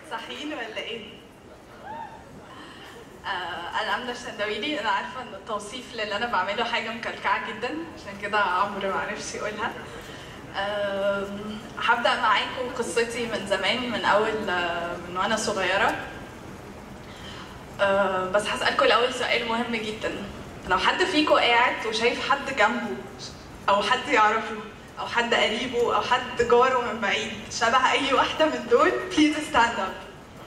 صحيين ولا ايه؟ آه انا امنه الشندويلي انا عارفه ان التوصيف للي انا بعمله حاجه مكلكعه جدا عشان كده عمرو ما عرفش يقولها آم، هبدا معاكم قصتي من زمان من اول آه، من وانا صغيره آه، بس هسالكم الاول سؤال مهم جدا لو حد فيكم قاعد وشايف حد جنبه او حد يعرفه او حد قريبه او حد جاره من بعيد شبه اي واحده من دول بليز ستاند اب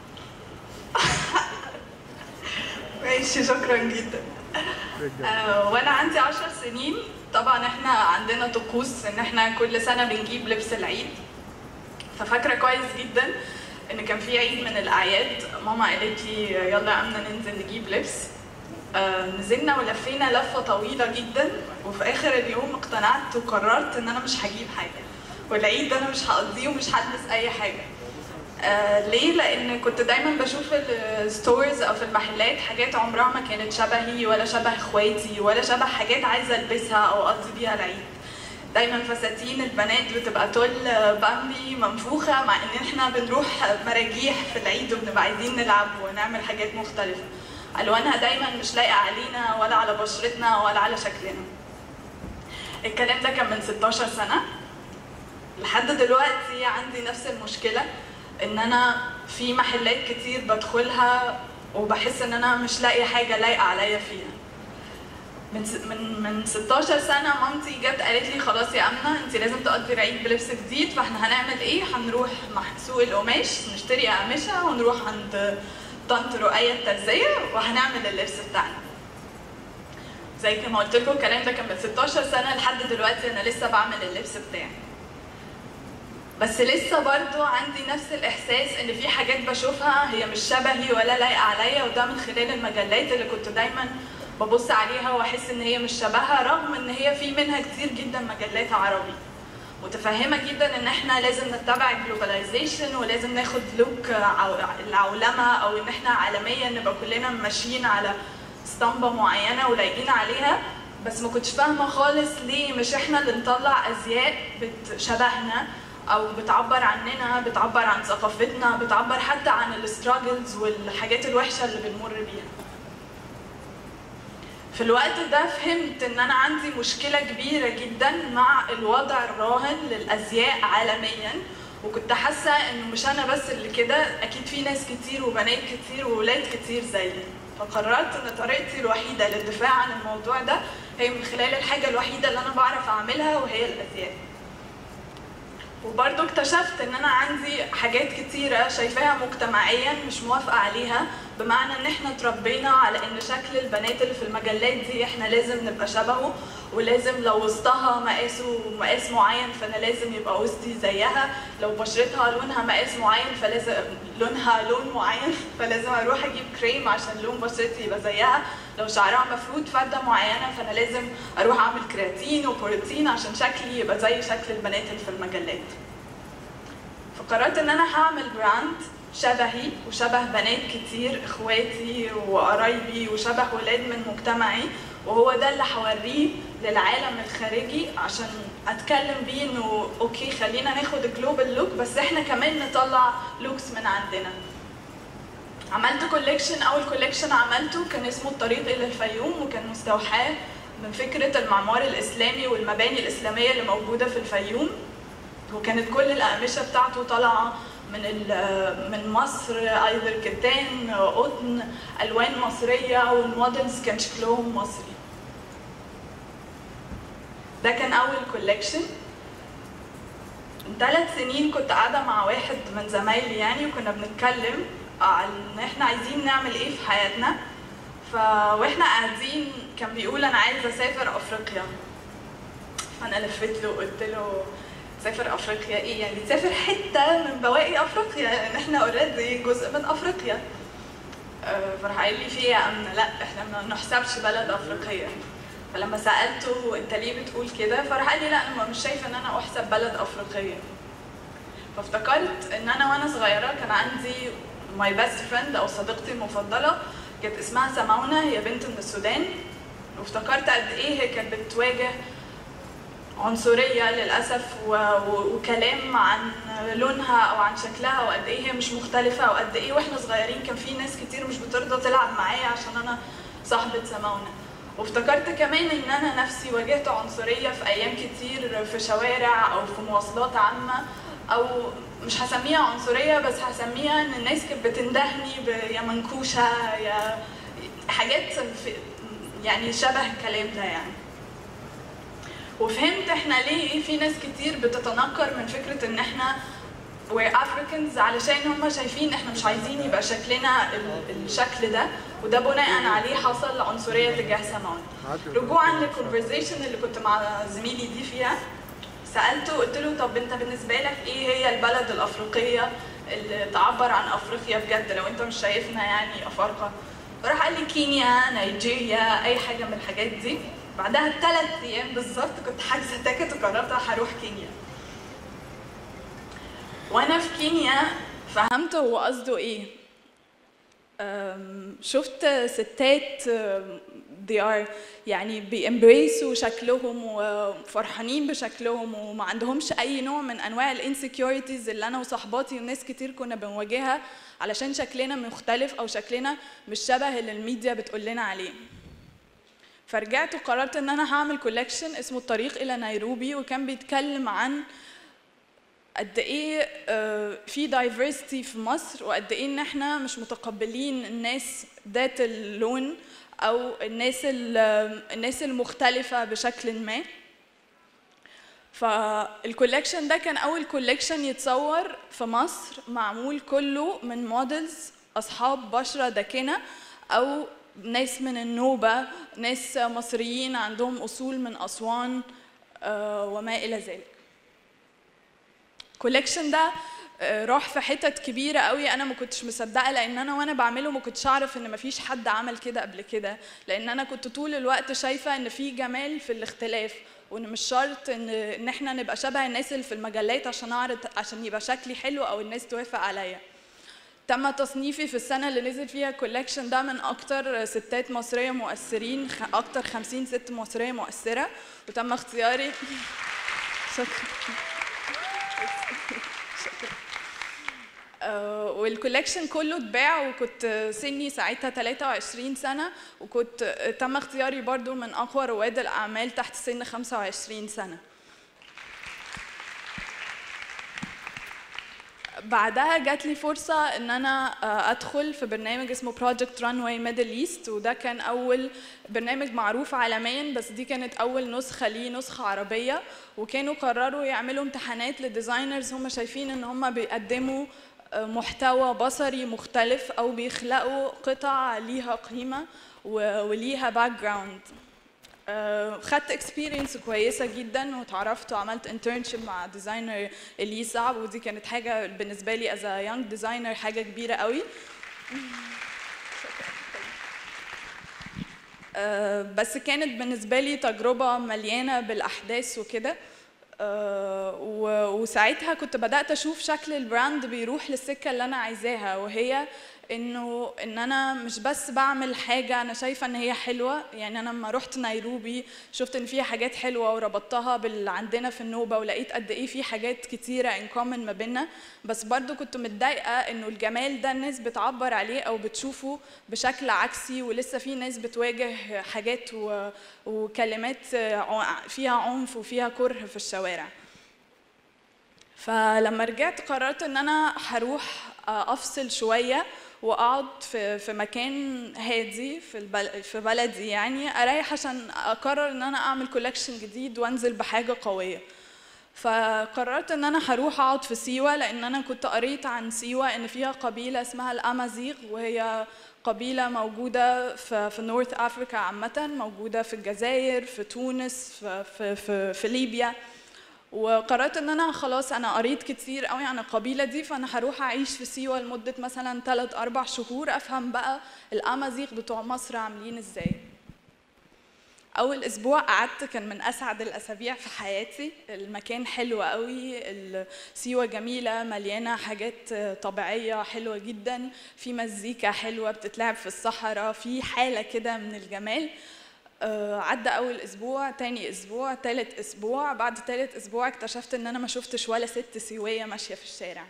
ماشي شكرا جدا آه، وانا عندي عشر سنين طبعا احنا عندنا طقوس ان احنا كل سنه بنجيب لبس العيد ففاكره كويس جدا ان كان في عيد من الاعياد ماما قالت لي يلا يا امنه ننزل نجيب لبس آه، نزلنا ولفينا لفه طويله جدا وفي اخر اليوم اقتنعت وقررت ان انا مش هجيب حاجه والعيد ده انا مش هقضيه ومش هلبس اي حاجه آه ليه؟ لأن كنت دايما بشوف الستورز أو في المحلات حاجات عمرها ما كانت شبهي ولا شبه إخواتي ولا شبه حاجات عايزة ألبسها أو أقضي بيها العيد. دايما فساتين البنات بتبقى تل بامبي منفوخة مع إن إحنا بنروح مراجيح في العيد وبنبقى عايزين نلعب ونعمل حاجات مختلفة. ألوانها دايما مش لايقة علينا ولا على بشرتنا ولا على شكلنا. الكلام ده كان من 16 سنة لحد دلوقتي عندي نفس المشكلة ان انا في محلات كتير بدخلها وبحس ان انا مش لاقي حاجه لايقه عليا فيها من س- من من 16 سنه مامتي جت قالت لي خلاص يا امنه انت لازم تقضي العيد بلبس جديد فاحنا هنعمل ايه هنروح مح- سوق القماش نشتري اقمشه ونروح عند طنط رؤية الترزية وهنعمل اللبس بتاعنا زي ما قلت لكم الكلام ده كان من 16 سنه لحد دلوقتي انا لسه بعمل اللبس بتاعي بس لسه برضو عندي نفس الاحساس ان في حاجات بشوفها هي مش شبهي ولا لايقه عليا وده من خلال المجلات اللي كنت دايما ببص عليها واحس ان هي مش شبهها رغم ان هي في منها كتير جدا مجلات عربي متفهمه جدا ان احنا لازم نتبع الجلوباليزيشن ولازم ناخد لوك عو- العولمه او ان احنا عالميا نبقى كلنا ماشيين على اسطمبه معينه ولايقين عليها بس ما كنتش فاهمه خالص ليه مش احنا اللي نطلع ازياء بتشبهنا او بتعبر عننا بتعبر عن ثقافتنا بتعبر حتى عن الاستراجلز والحاجات الوحشه اللي بنمر بيها في الوقت ده فهمت ان انا عندي مشكله كبيره جدا مع الوضع الراهن للازياء عالميا وكنت حاسه انه مش انا بس اللي كده اكيد في ناس كتير وبنات كتير وولاد كتير زيي فقررت ان طريقتي الوحيده للدفاع عن الموضوع ده هي من خلال الحاجه الوحيده اللي انا بعرف اعملها وهي الازياء وبرضه اكتشفت ان انا عندي حاجات كتيره شايفاها مجتمعيا مش موافقه عليها بمعنى ان احنا اتربينا على ان شكل البنات اللي في المجلات دي احنا لازم نبقى شبهه ولازم لو وسطها مقاسه مقاس معين فانا لازم يبقى وسطي زيها لو بشرتها لونها مقاس معين فلازم لونها لون معين فلازم اروح اجيب كريم عشان لون بشرتي يبقى زيها لو شعرها مفرود فرده معينه فانا لازم اروح اعمل كرياتين وبروتين عشان شكلي يبقى زي شكل البنات اللي في المجلات فقررت ان انا هعمل براند شبهي وشبه بنات كتير اخواتي وقرايبي وشبه ولاد من مجتمعي وهو ده اللي هوريه للعالم الخارجي عشان اتكلم بيه انه اوكي خلينا ناخد جلوبال لوك بس احنا كمان نطلع لوكس من عندنا عملت كوليكشن اول كوليكشن عملته كان اسمه الطريق الى الفيوم وكان مستوحاه من فكره المعمار الاسلامي والمباني الاسلاميه اللي موجوده في الفيوم وكانت كل الأقمشة بتاعته طالعة من ال- من مصر ايذر كتان قطن الوان مصريه والمودلز كان شكلهم مصري ده كان اول كولكشن من ثلاث سنين كنت قاعده مع واحد من زمايلي يعني وكنا بنتكلم عن ان احنا عايزين نعمل ايه في حياتنا ف واحنا قاعدين كان بيقول انا عايز اسافر افريقيا فانا لفيت له وقلت له تسافر افريقيا ايه يعني تسافر حته من بواقي افريقيا لان احنا اوريدي جزء من افريقيا آه، فراح قال لي في إيه يا امنه لا احنا ما نحسبش بلد افريقيه فلما سالته انت ليه بتقول كده فراح قال لي لا انا مش شايفه ان انا احسب بلد افريقيه فافتكرت ان انا وانا صغيره كان عندي ماي بيست فريند او صديقتي المفضله كانت اسمها سماونه هي بنت من السودان وافتكرت قد ايه هي كانت بتواجه عنصرية للأسف و... و... وكلام عن لونها أو عن شكلها وقد إيه هي مش مختلفة أو قد إيه وإحنا صغيرين كان في ناس كتير مش بترضى تلعب معايا عشان أنا صاحبة سماونة وافتكرت كمان إن أنا نفسي واجهت عنصرية في أيام كتير في شوارع أو في مواصلات عامة أو مش هسميها عنصرية بس هسميها إن الناس كانت بتندهني ب- يا منكوشة يا حاجات في يعني شبه الكلام ده يعني وفهمت احنا ليه في ناس كتير بتتنكر من فكرة ان احنا we're Africans علشان هم شايفين احنا مش عايزين يبقى شكلنا ال- الشكل ده وده بناء عليه حصل عنصرية تجاه سماون رجوعا للكونفرزيشن اللي كنت مع زميلي دي فيها سألته قلت له طب انت بالنسبة لك ايه هي البلد الأفريقية اللي تعبر عن أفريقيا بجد لو انت مش شايفنا يعني أفارقة فراح قال لي كينيا نيجيريا أي حاجة من الحاجات دي بعدها بثلاث أيام بالظبط كنت حاجزة تاكت وقررت هروح كينيا وانا في كينيا فهمت هو قصده ايه أم، شفت ستات أم، they are يعني بيمبريسوا شكلهم وفرحانين بشكلهم وما عندهمش اي نوع من انواع الانسكيورتيز اللي انا وصحباتي وناس كتير كنا بنواجهها علشان شكلنا مختلف او شكلنا مش شبه اللي الميديا بتقول لنا عليه فرجعت وقررت ان انا هعمل كولكشن اسمه الطريق الى نيروبي وكان بيتكلم عن قد ايه آه، في دايفرستي في مصر وقد ايه ان احنا مش متقبلين الناس ذات اللون او الناس ال- الناس المختلفه بشكل ما فالكولكشن ده كان اول كولكشن يتصور في مصر معمول كله من موديلز اصحاب بشره داكنه او ناس من النوبه ناس مصريين عندهم اصول من اسوان آه، وما الى ذلك الكولكشن ده آه، راح في حتت كبيرة قوي أنا ما كنتش مصدقة لأن أنا وأنا بعمله ما كنتش أعرف إن ما فيش حد عمل كده قبل كده لأن أنا كنت طول الوقت شايفة إن في جمال في الاختلاف وإن مش شرط إن إن إحنا نبقى شبه الناس اللي في المجلات عشان أعرض عشان يبقى شكلي حلو أو الناس توافق عليا تم تصنيفي في السنة اللي نزل فيها الكولكشن ده من أكتر ستات مصرية مؤثرين خ- أكتر 50 ست مصرية مؤثرة وتم اختياري شكرا آه، والكولكشن كله اتباع وكنت سني ساعتها 23 سنة وكنت آه، تم اختياري برضو من أقوى رواد الأعمال تحت سن 25 سنة بعدها جات لي فرصة إن أنا آه، أدخل في برنامج اسمه بروجكت رانواي ميدل ايست وده كان أول برنامج معروف عالميا بس دي كانت أول نسخة ليه نسخة عربية وكانوا قرروا يعملوا امتحانات لديزاينرز هم شايفين إن هم بيقدموا آه، محتوى بصري مختلف أو بيخلقوا قطع ليها قيمة و- وليها باك جراوند آه، خدت اكسبيرينس كويسه جدا واتعرفت وعملت انترنشيب مع ديزاينر اللي صعب ودي كانت حاجه بالنسبه لي از يونج ديزاينر حاجه كبيره قوي آه، بس كانت بالنسبه لي تجربه مليانه بالاحداث وكده آه، و- وساعتها كنت بدات اشوف شكل البراند بيروح للسكه اللي انا عايزاها وهي انه ان انا مش بس بعمل حاجه انا شايفه ان هي حلوه يعني انا لما رحت نيروبي شفت ان فيها حاجات حلوه وربطتها باللي عندنا في النوبه ولقيت قد ايه في حاجات كتيره ان كومن ما بينا بس برضو كنت متضايقه انه الجمال ده الناس بتعبر عليه او بتشوفه بشكل عكسي ولسه في ناس بتواجه حاجات و... وكلمات ع- فيها عنف وفيها كره في الشوارع فلما رجعت قررت ان انا هروح افصل شويه واقعد في في مكان هادي في البل في بلدي يعني اريح عشان اقرر ان انا اعمل كولكشن جديد وانزل بحاجه قويه فقررت ان انا هروح اقعد في سيوه لان انا كنت قريت عن سيوه ان فيها قبيله اسمها الامازيغ وهي قبيله موجوده في في نورث افريكا عامه موجوده في الجزائر في تونس في في في, في ليبيا وقررت ان انا خلاص انا قريت كتير قوي عن القبيله دي فانا هروح اعيش في سيوه لمده مثلا 3 4 شهور افهم بقى الامازيغ بتوع مصر عاملين ازاي اول اسبوع قعدت كان من اسعد الاسابيع في حياتي المكان حلو قوي ال- سيوه جميله مليانه حاجات طبيعيه حلوه جدا في مزيكا حلوه بتتلعب في الصحراء في حاله كده من الجمال آه، عدى اول اسبوع تاني اسبوع تالت اسبوع بعد تالت اسبوع اكتشفت ان انا ما شفتش ولا ست سويه ماشيه في الشارع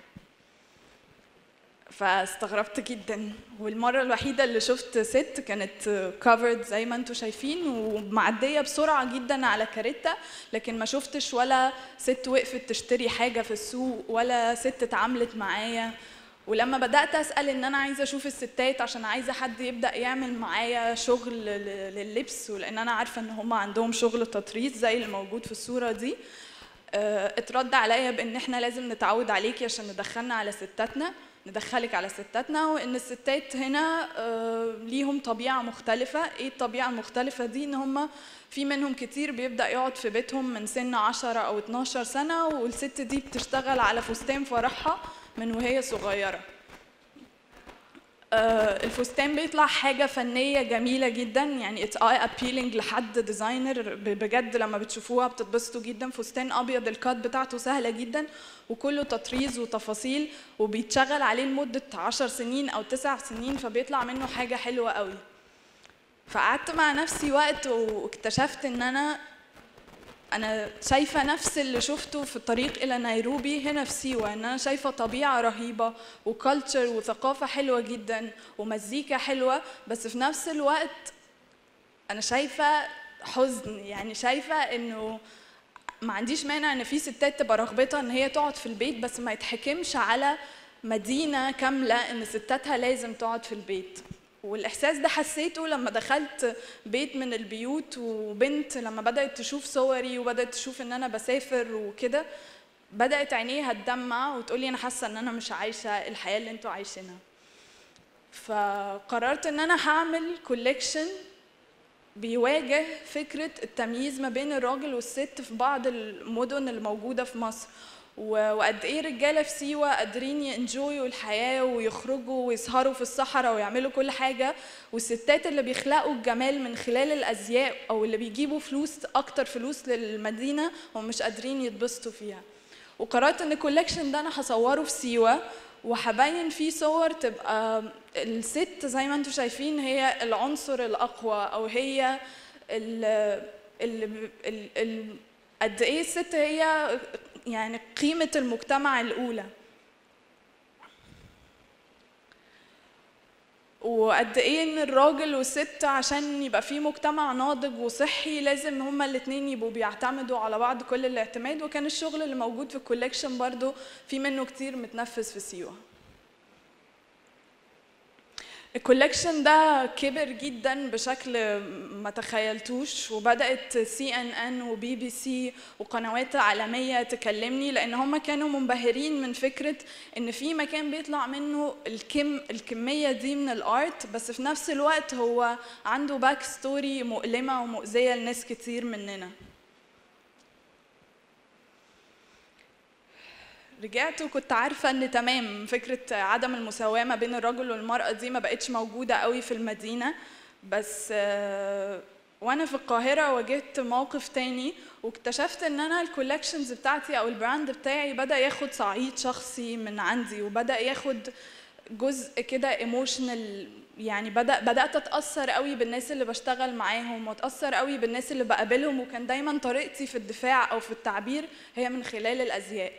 فاستغربت جدا والمرة الوحيدة اللي شفت ست كانت كفرد زي ما انتم شايفين ومعدية بسرعة جدا على كاريتا لكن ما شفتش ولا ست وقفت تشتري حاجة في السوق ولا ست اتعاملت معايا ولما بدات اسال ان انا عايزه اشوف الستات عشان عايزه حد يبدا يعمل معايا شغل لللبس ولان انا عارفه ان هم عندهم شغل تطريز زي اللي موجود في الصوره دي آه، اترد عليا بان احنا لازم نتعود عليكي عشان ندخلنا على ستاتنا ندخلك على ستاتنا وان الستات هنا آه، ليهم طبيعه مختلفه ايه الطبيعه المختلفه دي ان هم في منهم كتير بيبدا يقعد في بيتهم من سن 10 او 12 سنه والست دي بتشتغل على فستان فرحها من وهي صغيره آه، الفستان بيطلع حاجة فنية جميلة جدا يعني اتس اي ابيلينج لحد ديزاينر بجد لما بتشوفوها بتتبسطوا جدا فستان ابيض الكات بتاعته سهلة جدا وكله تطريز وتفاصيل وبيتشغل عليه لمدة عشر سنين او تسع سنين فبيطلع منه حاجة حلوة قوي فقعدت مع نفسي وقت واكتشفت ان انا انا شايفه نفس اللي شفته في الطريق الى نيروبي هنا في سيوه ان انا شايفه طبيعه رهيبه وكالتشر وثقافه حلوه جدا ومزيكا حلوه بس في نفس الوقت انا شايفه حزن يعني شايفه انه ما عنديش مانع ان في ستات تبقى رغبتها ان هي تقعد في البيت بس ما يتحكمش على مدينه كامله ان ستاتها لازم تقعد في البيت والاحساس ده حسيته لما دخلت بيت من البيوت وبنت لما بدات تشوف صوري وبدات تشوف ان انا بسافر وكده بدات عينيها تدمع وتقولي انا حاسه ان انا مش عايشه الحياه اللي انتوا عايشينها فقررت ان انا هعمل كوليكشن بيواجه فكره التمييز ما بين الراجل والست في بعض المدن الموجوده في مصر وقد ايه رجاله في سيوه قادرين ينجويوا الحياه ويخرجوا ويسهروا في الصحراء ويعملوا كل حاجه والستات اللي بيخلقوا الجمال من خلال الازياء او اللي بيجيبوا فلوس اكتر فلوس للمدينه ومش قادرين يتبسطوا فيها وقررت ان الكولكشن ده انا هصوره في سيوه وهبين فيه صور تبقى الست زي ما انتم شايفين هي العنصر الاقوى او هي ال ال ال قد ايه الست هي يعني قيمة المجتمع الأولى وقد ايه ان الراجل والست عشان يبقى في مجتمع ناضج وصحي لازم هما الاثنين يبقوا بيعتمدوا على بعض كل الاعتماد وكان الشغل اللي موجود في الكوليكشن برضو في منه كتير متنفذ في سيوه الكولكشن ده كبر جدا بشكل ما تخيلتوش وبدات سي ان ان وبي بي سي وقنوات عالميه تكلمني لان هم كانوا منبهرين من فكره ان في مكان بيطلع منه الكم الكميه دي من الارت بس في نفس الوقت هو عنده باك ستوري مؤلمه ومؤذيه لناس كتير مننا رجعت وكنت عارفه ان تمام فكره عدم المساواه ما بين الرجل والمراه دي ما بقتش موجوده قوي في المدينه بس آه، وانا في القاهره واجهت موقف تاني واكتشفت ان انا الكولكشنز بتاعتي او البراند بتاعي بدا ياخد صعيد شخصي من عندي وبدا ياخد جزء كده ايموشنال يعني بدا بدات اتاثر قوي بالناس اللي بشتغل معاهم واتاثر قوي بالناس اللي بقابلهم وكان دايما طريقتي في الدفاع او في التعبير هي من خلال الازياء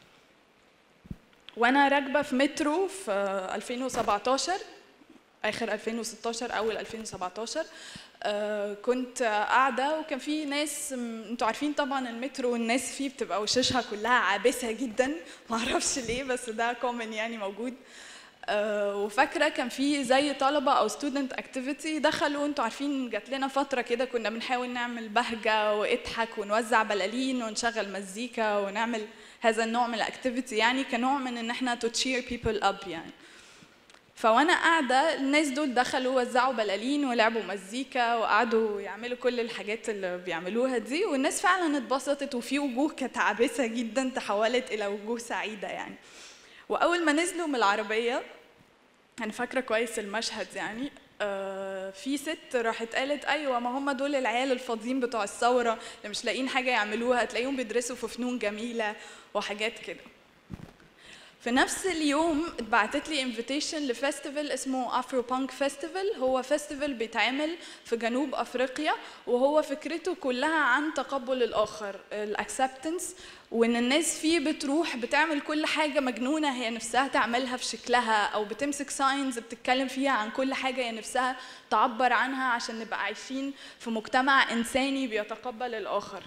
وانا راكبه في مترو في 2017 اخر 2016 اول 2017 آه، كنت قاعده وكان في ناس انتوا عارفين طبعا المترو والناس فيه بتبقى وشوشها كلها عابسه جدا ما اعرفش ليه بس ده كومن يعني موجود آه، وفاكره كان في زي طلبه او ستودنت اكتيفيتي دخلوا انتوا عارفين جات لنا فتره كده كنا بنحاول نعمل بهجه واضحك ونوزع بلالين ونشغل مزيكا ونعمل هذا النوع من الاكتيفيتي يعني كنوع من ان احنا تو تشير بيبل اب يعني فوانا قاعده الناس دول دخلوا وزعوا بلالين ولعبوا مزيكا وقعدوا يعملوا كل الحاجات اللي بيعملوها دي والناس فعلا اتبسطت وفي وجوه كانت عابسه جدا تحولت الى وجوه سعيده يعني واول ما نزلوا من العربيه انا فاكره كويس المشهد يعني آه في ست راحت قالت ايوه ما هم دول العيال الفاضيين بتوع الثوره اللي مش لاقيين حاجه يعملوها تلاقيهم بيدرسوا في فنون جميله وحاجات كده في نفس اليوم اتبعتت لي انفيتيشن لفيستيفال اسمه افرو بانك فيستيفال هو فيستيفال بيتعمل في جنوب افريقيا وهو فكرته كلها عن تقبل الاخر الاكسبتنس وان الناس فيه بتروح بتعمل كل حاجه مجنونه هي نفسها تعملها في شكلها او بتمسك ساينز بتتكلم فيها عن كل حاجه هي نفسها تعبر عنها عشان نبقى عايشين في مجتمع انساني بيتقبل الاخر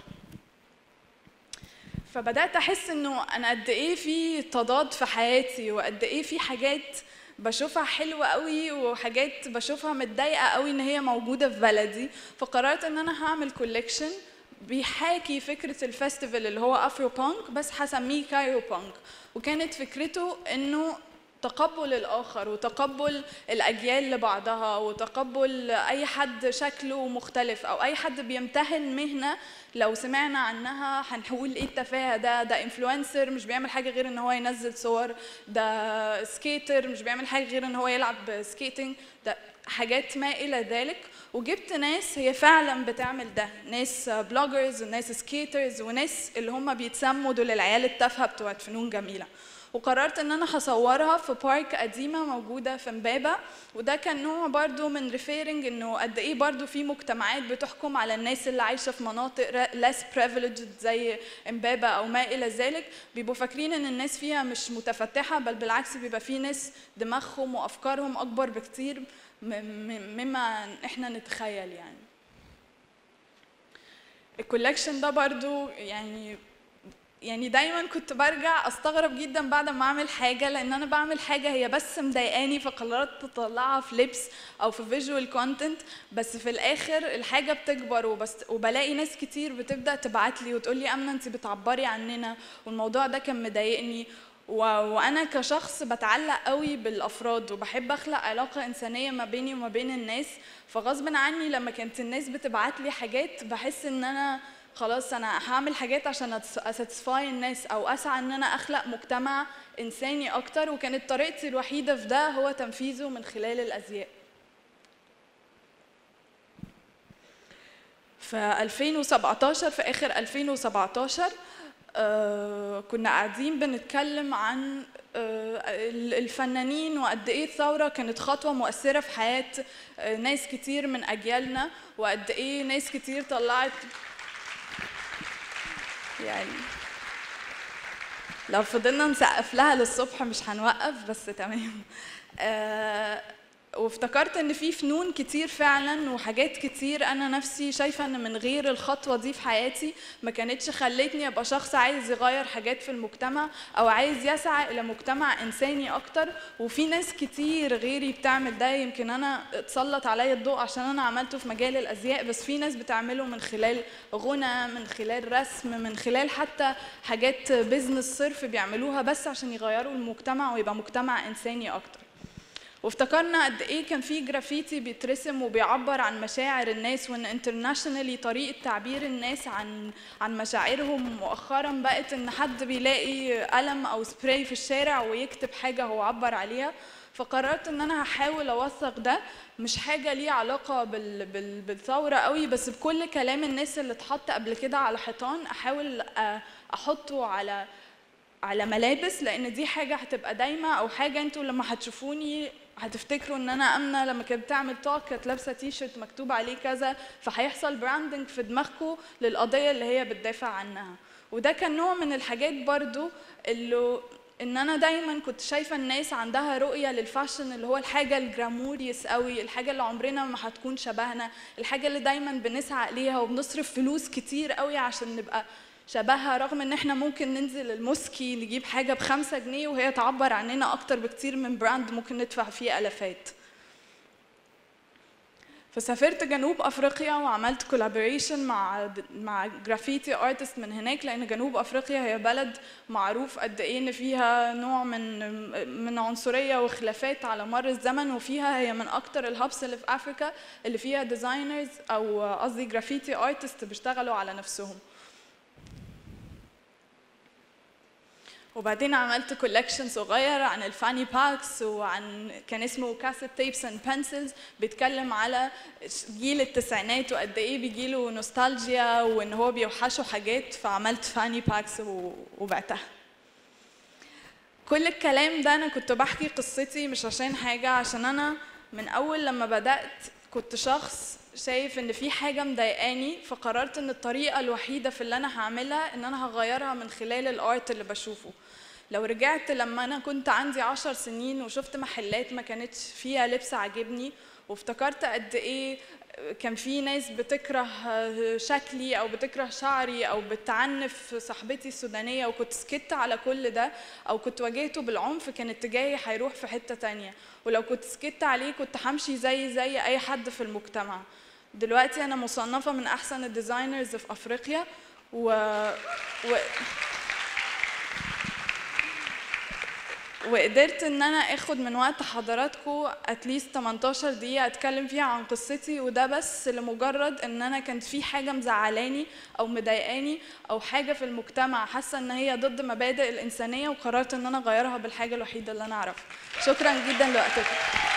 فبدات احس انه انا قد ايه في تضاد في حياتي وقد ايه في حاجات بشوفها حلوه قوي وحاجات بشوفها متضايقه قوي ان هي موجوده في بلدي فقررت ان انا هعمل كوليكشن بيحاكي فكره الفestival اللي هو افرو بانك بس هسميه كايرو بانك وكانت فكرته انه تقبل الآخر وتقبل الأجيال لبعضها وتقبل أي حد شكله مختلف أو أي حد بيمتهن مهنة لو سمعنا عنها هنقول ايه التفاهه ده ده انفلونسر مش بيعمل حاجه غير ان هو ينزل صور ده سكيتر مش بيعمل حاجه غير ان هو يلعب سكيتنج ده حاجات ما الى ذلك وجبت ناس هي فعلا بتعمل ده ناس بلوجرز وناس سكيترز وناس اللي هم بيتسموا دول العيال التافهه بتوعت فنون جميله وقررت ان انا هصورها في بارك قديمه موجوده في امبابه وده كان نوع برضو من ريفيرنج انه قد ايه برضو في مجتمعات بتحكم على الناس اللي عايشه في مناطق less privileged زي امبابه او ما الى ذلك بيبقوا فاكرين ان الناس فيها مش متفتحه بل بالعكس بيبقى في ناس دماغهم وافكارهم اكبر بكتير مما احنا نتخيل يعني الكولكشن ده برضو يعني يعني دايما كنت برجع استغرب جدا بعد ما اعمل حاجه لان انا بعمل حاجه هي بس مضايقاني فقررت اطلعها في لبس او في فيجوال كونتنت بس في الاخر الحاجه بتكبر وبس وبلاقي ناس كتير بتبدا تبعت لي وتقول لي امنه انت بتعبري عننا والموضوع ده كان مضايقني و... وانا كشخص بتعلق قوي بالافراد وبحب اخلق علاقه انسانيه ما بيني وما بين الناس فغصب عني لما كانت الناس بتبعت لي حاجات بحس ان انا خلاص انا هعمل حاجات عشان اساتسفاي الناس او اسعى ان انا اخلق مجتمع انساني اكتر وكانت طريقتي الوحيده في ده هو تنفيذه من خلال الازياء في 2017 في اخر 2017 آه كنا قاعدين بنتكلم عن آه الفنانين وقد ايه الثوره كانت خطوه مؤثره في حياه آه ناس كتير من اجيالنا وقد ايه ناس كتير طلعت يعني لو فضلنا نسقف لها للصبح مش هنوقف بس تمام آه وافتكرت ان في فنون كتير فعلا وحاجات كتير انا نفسي شايفه ان من غير الخطوه دي في حياتي ما كانتش خلتني ابقى شخص عايز يغير حاجات في المجتمع او عايز يسعى الى مجتمع انساني اكتر وفي ناس كتير غيري بتعمل ده يمكن انا اتسلط عليا الضوء عشان انا عملته في مجال الازياء بس في ناس بتعمله من خلال غنى من خلال رسم من خلال حتى حاجات بيزنس صرف بيعملوها بس عشان يغيروا المجتمع ويبقى مجتمع انساني اكتر وافتكرنا قد ايه كان في جرافيتي بيترسم وبيعبر عن مشاعر الناس وان انترناشونالي طريقه تعبير الناس عن عن مشاعرهم مؤخرا بقت ان حد بيلاقي قلم او سبراي في الشارع ويكتب حاجه هو عبر عليها فقررت ان انا هحاول اوثق ده مش حاجه ليه علاقه بال بال بالثوره قوي بس بكل كلام الناس اللي اتحط قبل كده على حيطان احاول احطه على على ملابس لان دي حاجه هتبقى دايمه او حاجه انتوا لما هتشوفوني هتفتكروا ان انا امنه لما كانت بتعمل توك كانت لابسه تي شيرت مكتوب عليه كذا فهيحصل براندنج في دماغكم للقضيه اللي هي بتدافع عنها وده كان نوع من الحاجات برضو اللي ان انا دايما كنت شايفه الناس عندها رؤيه للفاشن اللي هو الحاجه الجراموريوس قوي الحاجه اللي عمرنا ما هتكون شبهنا الحاجه اللي دايما بنسعى ليها وبنصرف فلوس كتير قوي عشان نبقى شبهها رغم ان احنا ممكن ننزل الموسكي نجيب حاجه بخمسة جنيه وهي تعبر عننا اكتر بكتير من براند ممكن ندفع فيه الافات فسافرت جنوب افريقيا وعملت كولابوريشن مع مع جرافيتي ارتست من هناك لان جنوب افريقيا هي بلد معروف قد ايه ان فيها نوع من من عنصريه وخلافات على مر الزمن وفيها هي من اكتر الهابس اللي في افريكا اللي فيها ديزاينرز او قصدي جرافيتي ارتست بيشتغلوا على نفسهم وبعدين عملت كولكشن صغير عن الفاني باكس وعن كان اسمه كاسيت تيبس اند بنسلز بيتكلم على جيل التسعينات وقد ايه بيجيله نوستالجيا وان هو بيوحشه حاجات فعملت فاني باكس وبعتها كل الكلام ده انا كنت بحكي قصتي مش عشان حاجه عشان انا من اول لما بدات كنت شخص شايف ان في حاجه مضايقاني فقررت ان الطريقه الوحيده في اللي انا هعملها ان انا هغيرها من خلال الارت اللي بشوفه لو رجعت لما انا كنت عندي عشر سنين وشفت محلات ما كانتش فيها لبس عاجبني وافتكرت قد ايه كان في ناس بتكره شكلي او بتكره شعري او بتعنف صاحبتي السودانيه وكنت سكت على كل ده او كنت واجهته بالعنف كان اتجاهي هيروح في حته تانية ولو كنت سكت عليه كنت همشي زي زي اي حد في المجتمع دلوقتي انا مصنفه من احسن الديزاينرز في افريقيا و, و... وقدرت ان انا اخد من وقت حضراتكم اتليست 18 دقيقه اتكلم فيها عن قصتي وده بس لمجرد ان انا كانت في حاجه مزعلاني او مضايقاني او حاجه في المجتمع حاسه ان هي ضد مبادئ الانسانيه وقررت ان انا اغيرها بالحاجه الوحيده اللي انا اعرفها شكرا جدا لوقتكم